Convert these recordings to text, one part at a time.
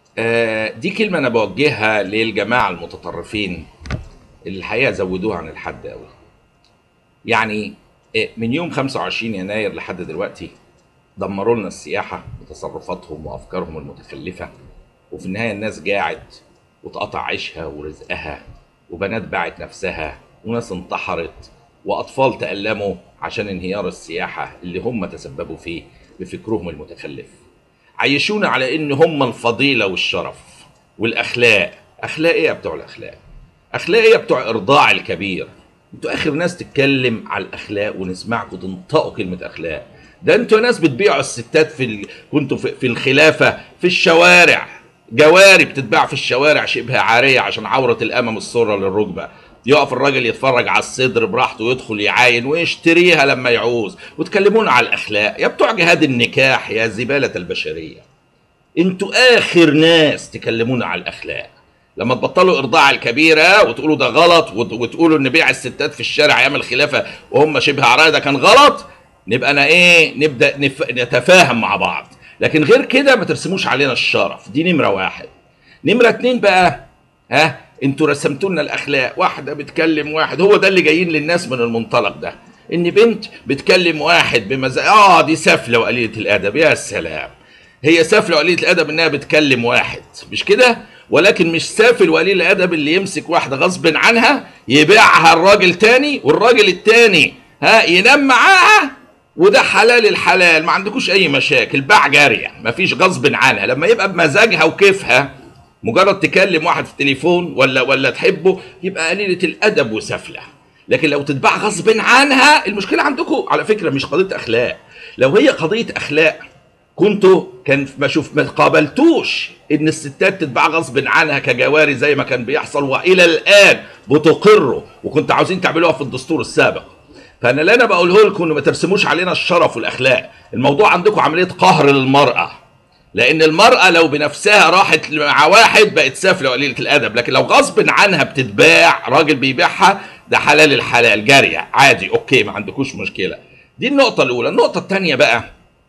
آه، دي كلمة أنا بوجهها للجماعة المتطرفين اللي الحقيقة زودوها عن الحد قوي. يعني آه، من يوم 25 يناير لحد دلوقتي دمروا لنا السياحة بتصرفاتهم وأفكارهم المتخلفة وفي النهاية الناس جاعت واتقطع عيشها ورزقها وبنات باعت نفسها وناس انتحرت وأطفال تألموا عشان انهيار السياحة اللي هم تسببوا فيه بفكرهم المتخلف. عيشونا على ان هم الفضيله والشرف والاخلاق اخلاق ايه يا بتوع الاخلاق اخلاق ايه يا بتوع ارضاع الكبير انتوا اخر ناس تتكلم على الاخلاق ونسمعكم تنطقوا كلمه اخلاق ده انتوا ناس بتبيعوا الستات في ال... كنتوا في... في الخلافه في الشوارع جواري بتتباع في الشوارع شبه عاريه عشان عوره الامم السره للركبه يقف الراجل يتفرج على الصدر براحته ويدخل يعاين ويشتريها لما يعوز وتكلمونا على الاخلاق يا بتوع جهاد النكاح يا زباله البشريه انتوا اخر ناس تكلمونا على الاخلاق لما تبطلوا ارضاع الكبيره وتقولوا ده غلط وت- وتقولوا ان بيع الستات في الشارع ايام الخلافه وهم شبه عرايه ده كان غلط نبقى انا ايه نبدا نف... نتفاهم مع بعض لكن غير كده ما ترسموش علينا الشرف دي نمره واحد نمره اتنين بقى ها انتوا رسمتوا لنا الاخلاق واحده بتكلم واحد هو ده اللي جايين للناس من المنطلق ده ان بنت بتكلم واحد بمزاج اه دي سافله وقليله الادب يا سلام هي سافله وقليله الادب انها بتكلم واحد مش كده ولكن مش سافل وقليل الادب اللي يمسك واحده غصب عنها يبيعها الراجل تاني والراجل التاني ها ينام معاها وده حلال الحلال ما عندكوش اي مشاكل باع جاريه مفيش غصب عنها لما يبقى بمزاجها وكيفها مجرد تكلم واحد في التليفون ولا ولا تحبه يبقى قليله الادب وسفله لكن لو تتباع غصب عنها المشكله عندكم على فكره مش قضيه اخلاق لو هي قضيه اخلاق كنتوا كان ما شوف ما قابلتوش ان الستات تتباع غصب عنها كجواري زي ما كان بيحصل والى الان بتقروا وكنتوا عاوزين تعملوها في الدستور السابق فانا اللي انا بقوله لكم انه ما ترسموش علينا الشرف والاخلاق الموضوع عندكم عمليه قهر للمراه لان المراه لو بنفسها راحت مع واحد بقت سافله وقليله الادب لكن لو غصب عنها بتتباع راجل بيبيعها ده حلال الحلال جاريه عادي اوكي ما عندكوش مشكله دي النقطه الاولى النقطه الثانيه بقى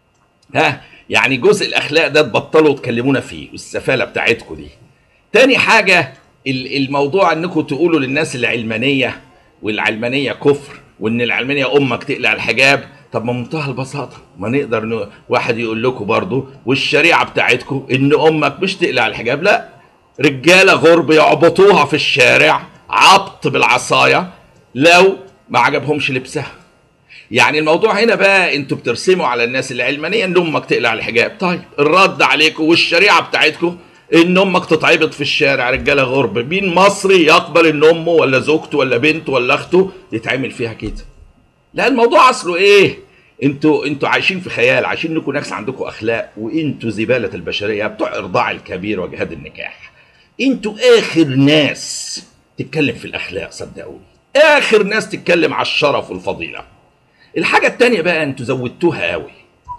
ها يعني جزء الاخلاق ده تبطلوا تكلمونا فيه والسفاله بتاعتكم دي تاني حاجه ال- الموضوع انكم تقولوا للناس العلمانيه والعلمانيه كفر وان العلمانيه امك تقلع الحجاب طب ما منتهى البساطه ما نقدر ن... واحد يقول لكم برضو والشريعه بتاعتكم ان امك مش تقلع الحجاب لا رجاله غرب يعبطوها في الشارع عبط بالعصايه لو ما عجبهمش لبسها يعني الموضوع هنا بقى انتوا بترسموا على الناس العلمانيه ان امك تقلع الحجاب طيب الرد عليكم والشريعه بتاعتكم ان امك تتعبط في الشارع رجاله غرب مين مصري يقبل ان امه ولا زوجته ولا بنته ولا اخته يتعمل فيها كده لا الموضوع اصله ايه انتوا انتوا عايشين في خيال عايشين انكم ناس عندكم اخلاق وانتوا زباله البشريه بتوع ارضاع الكبير وجهاد النكاح انتوا اخر ناس تتكلم في الاخلاق صدقوني اخر ناس تتكلم على الشرف والفضيله الحاجة التانية بقى انتوا زودتوها قوي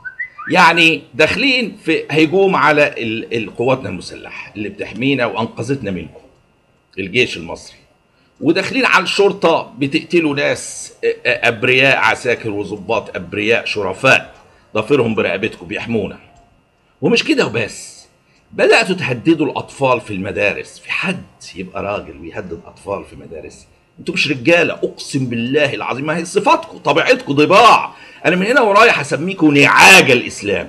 يعني داخلين في هجوم على ال- ال- قواتنا المسلحة اللي بتحمينا وانقذتنا منكم الجيش المصري وداخلين على الشرطة بتقتلوا ناس أ- أ- أبرياء عساكر وظباط أبرياء شرفاء ضفيرهم برقبتكم بيحمونا ومش كده وبس بدأتوا تهددوا الأطفال في المدارس في حد يبقى راجل ويهدد أطفال في مدارس انتوا مش رجالة أقسم بالله العظيم ما هي صفاتكم طبيعتكم ضباع أنا من هنا ورايح هسميكم نعاج الإسلام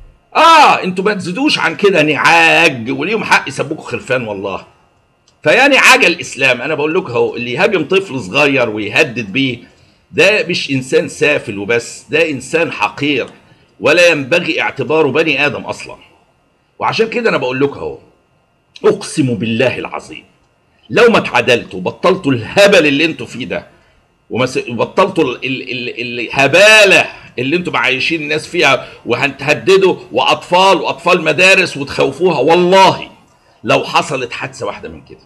آه انتوا ما تزيدوش عن كده نعاج وليهم حق يسموكوا خرفان والله فيا نعاج الإسلام أنا بقول لكم أهو اللي يهاجم طفل صغير ويهدد بيه ده مش إنسان سافل وبس ده إنسان حقير ولا ينبغي اعتباره بني آدم أصلاً وعشان كده انا بقول لكم اهو اقسم بالله العظيم لو ما اتعدلتوا وبطلتوا الهبل اللي انتوا فيه ده وبطلتوا ال- ال- ال- الهباله اللي انتوا معايشين الناس فيها وهتهددوا واطفال واطفال مدارس وتخوفوها والله لو حصلت حادثه واحده من كده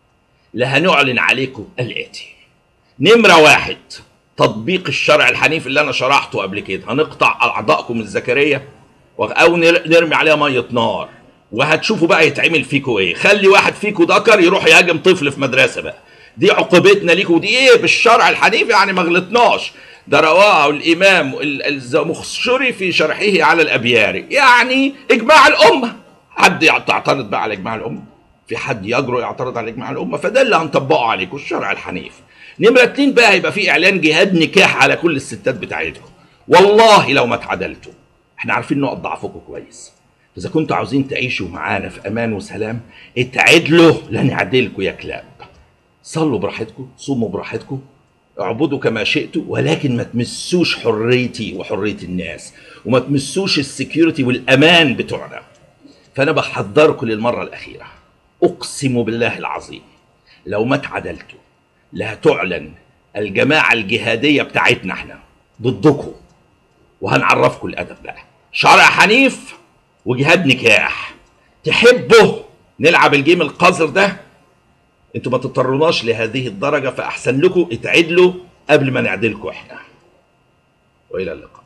لهنعلن عليكم الاتي نمره واحد تطبيق الشرع الحنيف اللي انا شرحته قبل كده هنقطع اعضائكم الذكريه او نر- نرمي عليها ميه نار وهتشوفوا بقى يتعمل فيكوا ايه خلي واحد فيكوا ذكر يروح يهاجم طفل في مدرسه بقى دي عقوبتنا ليكوا ودي ايه بالشرع الحنيف يعني ما غلطناش ده رواه الامام ال- الزمخشري في شرحه على الابياري يعني اجماع الامه حد تعترض بقى على اجماع الامه في حد يجرؤ يعترض على اجماع الامه فده اللي هنطبقه عليكم الشرع الحنيف نمره اتنين بقى هيبقى في اعلان جهاد نكاح على كل الستات بتاعتكم والله لو ما اتعدلتوا احنا عارفين نقط ضعفكم كويس اذا كنتوا عاوزين تعيشوا معانا في امان وسلام اتعدلوا لا نعدلكم يا كلاب صلوا براحتكم صوموا براحتكم اعبدوا كما شئتوا ولكن ما تمسوش حريتي وحريه الناس وما تمسوش السكيورتي والامان بتوعنا فانا بحذركم للمره الاخيره اقسم بالله العظيم لو ما اتعدلتوا لا تعلن الجماعه الجهاديه بتاعتنا احنا ضدكم وهنعرفكم الادب بقى شرع حنيف وجهاد نكاح تحبوا نلعب الجيم القذر ده انتوا ما تضطروناش لهذه الدرجه فاحسن لكم اتعدلوا قبل ما نعدلكم احنا والى اللقاء